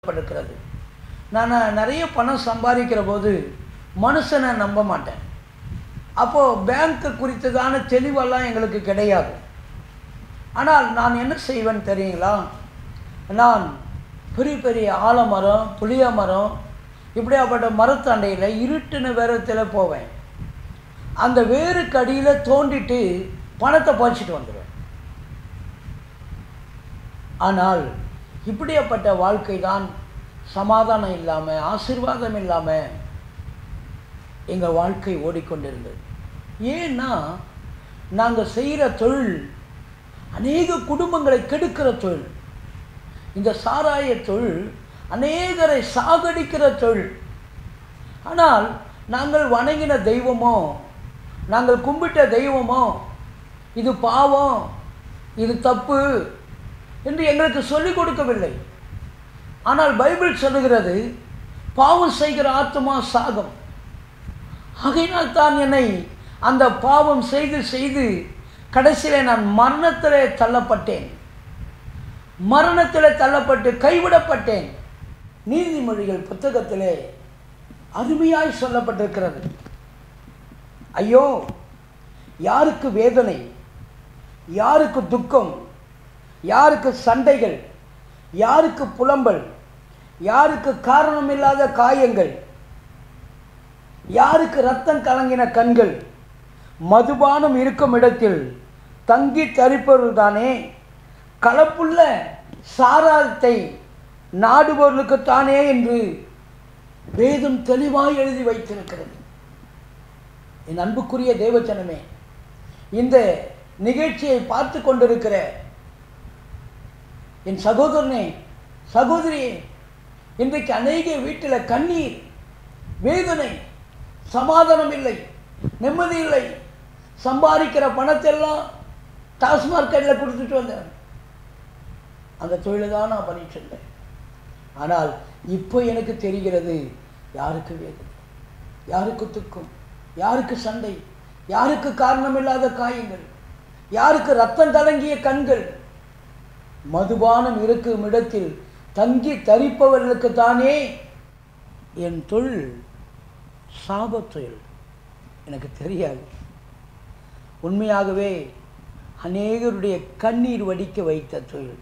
பட்டிருக்கிறது நான் நிறைய பணம் சம்பாதிக்கிற போது மனுஷனை நம்ப மாட்டேன் அப்போது பேங்க்கு குறித்ததான தெளிவெல்லாம் எங்களுக்கு கிடையாது ஆனால் நான் என்ன செய்வேன் தெரியுங்களா நான் பெரிய பெரிய ஆலமரம் புளிய மரம் இப்படியாப்பட்ட மரத்தண்டையில் இருட்டின வேரத்தில் போவேன் அந்த வேருக்கு அடியில் தோண்டிட்டு பணத்தை பறிச்சிட்டு வந்துடுவேன் ஆனால் இப்படியாப்பட்ட வாழ்க்கை தான் சமாதானம் இல்லாமல் ஆசீர்வாதம் இல்லாமல் எங்கள் வாழ்க்கை ஓடிக்கொண்டிருந்தது ஏன்னா நாங்கள் செய்கிற தொழில் அநேக குடும்பங்களை கெடுக்கிற தொழில் இந்த சாராய தொழில் அநேகரை சாகடிக்கிற தொழில் ஆனால் நாங்கள் வணங்கின தெய்வமோ நாங்கள் கும்பிட்ட தெய்வமோ இது பாவம் இது தப்பு என்று எங்களுக்கு சொல்லிக் கொடுக்கவில்லை ஆனால் பைபிள் சொல்லுகிறது பாவம் செய்கிற ஆத்மா சாகம் ஆகையினால் தான் என்னை அந்த பாவம் செய்து செய்து கடைசியில் நான் மரணத்திலே தள்ளப்பட்டேன் மரணத்தில் தள்ளப்பட்டு கைவிடப்பட்டேன் நீதிமொழிகள் புத்தகத்திலே அருமையாய் சொல்லப்பட்டிருக்கிறது ஐயோ யாருக்கு வேதனை யாருக்கு துக்கம் யாருக்கு சண்டைகள் யாருக்கு புலம்பல் யாருக்கு காரணமில்லாத காயங்கள் யாருக்கு ரத்தம் கலங்கின கண்கள் மதுபானம் இருக்கும் இடத்தில் தங்கி தரிப்பவர்கள்தானே கலப்புள்ள சாராரத்தை நாடுபவர்களுக்குத்தானே என்று வேதம் தெளிவாய் எழுதி வைத்திருக்கிறது என் அன்புக்குரிய தேவச்சனமே இந்த நிகழ்ச்சியை பார்த்து கொண்டிருக்கிற என் சகோதரனே சகோதரியே இன்றைக்கு அநேக வீட்டில் கண்ணீர் வேதனை சமாதானம் இல்லை நிம்மதி இல்லை சம்பாதிக்கிற பணத்தெல்லாம் டாஸ்மார்க்கெட்டில் கொடுத்துட்டு வந்தேன் அந்த தொழிலை தான் நான் பண்ணிட்டு இருந்தேன் ஆனால் இப்போ எனக்கு தெரிகிறது யாருக்கு வேதனை யாருக்கு துக்கம் யாருக்கு சண்டை யாருக்கு காரணமில்லாத காயங்கள் யாருக்கு ரத்தம் கலங்கிய கண்கள் மதுபானம் இருக்கும் இடத்தில் தங்கி தரிப்பவர்களுக்கு தானே என் தொழில் சாப தொழில் எனக்கு தெரியாது உண்மையாகவே அநேகருடைய கண்ணீர் வடிக்க வைத்த தொழில்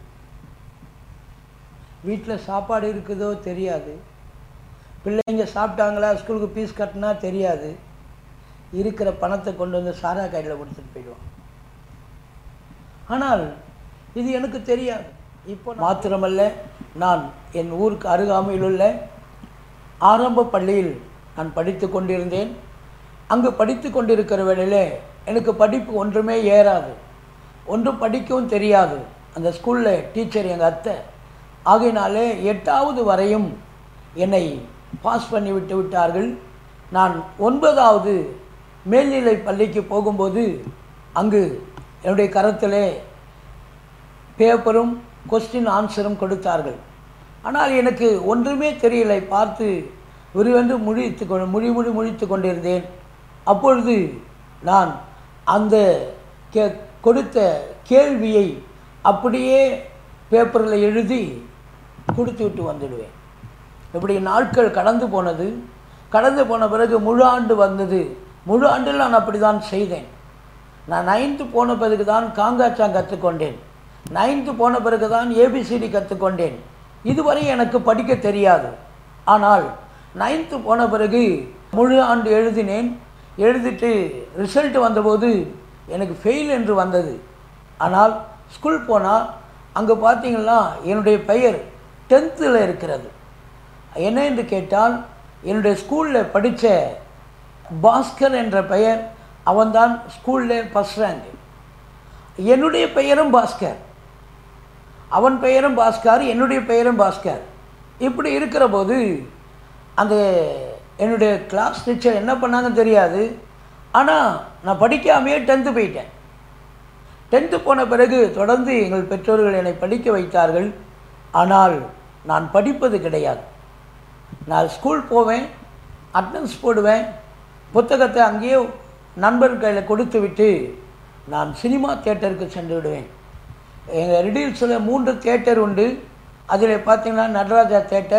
வீட்டில் சாப்பாடு இருக்குதோ தெரியாது பிள்ளைங்க சாப்பிட்டாங்களா ஸ்கூலுக்கு ஃபீஸ் கட்டினா தெரியாது இருக்கிற பணத்தை கொண்டு வந்து சாரா கையில் கொடுத்துட்டு போயிடுவான் ஆனால் இது எனக்கு தெரியாது இப்போ மாத்திரமல்ல நான் என் ஊருக்கு அருகாமையில் உள்ள ஆரம்ப பள்ளியில் நான் படித்து கொண்டிருந்தேன் அங்கு படித்து கொண்டிருக்கிற வேளையில் எனக்கு படிப்பு ஒன்றுமே ஏறாது ஒன்றும் படிக்கவும் தெரியாது அந்த ஸ்கூலில் டீச்சர் எங்கள் அத்தை ஆகையினாலே எட்டாவது வரையும் என்னை பாஸ் பண்ணி விட்டு விட்டார்கள் நான் ஒன்பதாவது மேல்நிலை பள்ளிக்கு போகும்போது அங்கு என்னுடைய கரத்திலே பேப்பரும் கொஸ்டின் ஆன்சரும் கொடுத்தார்கள் ஆனால் எனக்கு ஒன்றுமே தெரியலை பார்த்து விரிவென்று முழித்து கொண்டு முழி முழி முழித்து கொண்டிருந்தேன் அப்பொழுது நான் அந்த கே கொடுத்த கேள்வியை அப்படியே பேப்பரில் எழுதி கொடுத்து விட்டு வந்துடுவேன் இப்படி நாட்கள் கடந்து போனது கடந்து போன பிறகு முழு ஆண்டு வந்தது முழு ஆண்டில் நான் அப்படி தான் செய்தேன் நான் நைன்த்து போன பிறகு தான் காங்காச்சாங் கற்றுக்கொண்டேன் நைன்த்து போன பிறகு தான் ஏபிசிடி கற்றுக்கொண்டேன் இதுவரை எனக்கு படிக்க தெரியாது ஆனால் நைன்த்து போன பிறகு முழு ஆண்டு எழுதினேன் எழுதிட்டு ரிசல்ட் வந்தபோது எனக்கு ஃபெயில் என்று வந்தது ஆனால் ஸ்கூல் போனால் அங்கே பார்த்தீங்கன்னா என்னுடைய பெயர் டென்த்தில் இருக்கிறது என்ன என்று கேட்டால் என்னுடைய ஸ்கூலில் படித்த பாஸ்கர் என்ற பெயர் அவன்தான் ஸ்கூலில் ஃபஸ்ட் ரேங்க் என்னுடைய பெயரும் பாஸ்கர் அவன் பெயரும் பாஸ்கர் என்னுடைய பெயரும் பாஸ்கர் இப்படி இருக்கிற போது அந்த என்னுடைய கிளாஸ் டீச்சர் என்ன பண்ணாங்க தெரியாது ஆனால் நான் படிக்காமையே டென்த்து போயிட்டேன் டென்த்து போன பிறகு தொடர்ந்து எங்கள் பெற்றோர்கள் என்னை படிக்க வைத்தார்கள் ஆனால் நான் படிப்பது கிடையாது நான் ஸ்கூல் போவேன் அட்டனன்ஸ் போடுவேன் புத்தகத்தை அங்கேயே நண்பர் கையில் கொடுத்து விட்டு நான் சினிமா தியேட்டருக்கு சென்று விடுவேன் எங்கள் ரெடில்ஸில் மூன்று தியேட்டர் உண்டு அதில் பார்த்தீங்கன்னா நடராஜா தேட்டர்